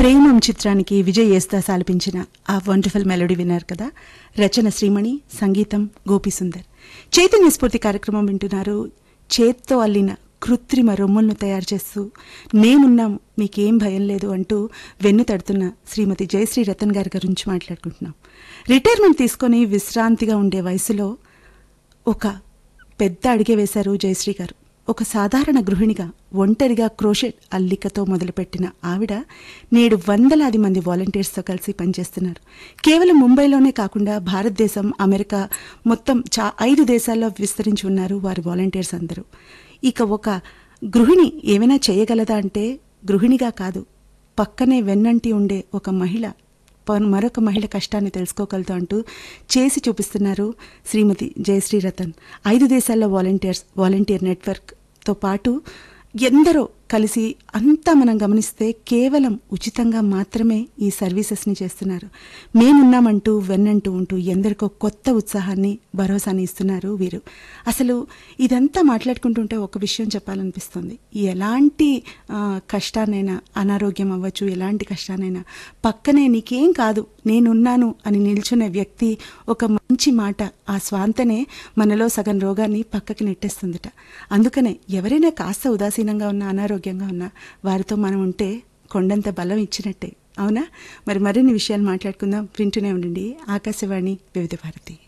ప్రేమం చిత్రానికి విజయ్ యేస్దాస్ ఆలపించిన ఆ వండర్ఫుల్ మెలోడీ విన్నారు కదా రచన శ్రీమణి సంగీతం గోపిసుందర్ చైతన్య స్ఫూర్తి కార్యక్రమం వింటున్నారు చేత్తో అల్లిన కృత్రిమ రొమ్ములను తయారు చేస్తూ మేమున్నాం మీకేం భయం లేదు అంటూ వెన్ను తడుతున్న శ్రీమతి జయశ్రీ రతన్ గారి గురించి మాట్లాడుకుంటున్నాం రిటైర్మెంట్ తీసుకొని విశ్రాంతిగా ఉండే వయసులో ఒక పెద్ద అడిగే వేశారు జయశ్రీ గారు ఒక సాధారణ గృహిణిగా ఒంటరిగా క్రోషెట్ అల్లికతో మొదలుపెట్టిన ఆవిడ నేడు వందలాది మంది వాలంటీర్స్తో కలిసి పనిచేస్తున్నారు కేవలం ముంబైలోనే కాకుండా భారతదేశం అమెరికా మొత్తం చా ఐదు దేశాల్లో విస్తరించి ఉన్నారు వారి వాలంటీర్స్ అందరూ ఇక ఒక గృహిణి ఏమైనా చేయగలదా అంటే గృహిణిగా కాదు పక్కనే వెన్నంటి ఉండే ఒక మహిళ ప- మరొక మహిళ కష్టాన్ని తెలుసుకోగలదు అంటూ చేసి చూపిస్తున్నారు శ్రీమతి జయశ్రీ రతన్ ఐదు దేశాల్లో వాలంటీర్స్ వాలంటీర్ నెట్వర్క్తో పాటు ఎందరో కలిసి అంతా మనం గమనిస్తే కేవలం ఉచితంగా మాత్రమే ఈ సర్వీసెస్ని చేస్తున్నారు మేమున్నామంటూ వెన్నంటూ ఉంటూ ఎందరికో కొత్త ఉత్సాహాన్ని భరోసాని ఇస్తున్నారు వీరు అసలు ఇదంతా మాట్లాడుకుంటుంటే ఒక విషయం చెప్పాలనిపిస్తుంది ఎలాంటి ఆ, కష్టాన్నైనా అనారోగ్యం అవ్వచ్చు ఎలాంటి కష్టాన్నైనా పక్కనే నీకేం కాదు నేనున్నాను అని నిల్చునే వ్యక్తి ఒక మంచి మాట ఆ స్వాంతనే మనలో సగం రోగాన్ని పక్కకి నెట్టేస్తుందట అందుకనే ఎవరైనా కాస్త ఉదాసీనంగా ఉన్నా అనారోగ్యంగా ఉన్నా వారితో మనం ఉంటే కొండంత బలం ఇచ్చినట్టే అవునా మరి మరిన్ని విషయాలు మాట్లాడుకుందాం వింటూనే ఉండండి ఆకాశవాణి వివిధ భారతి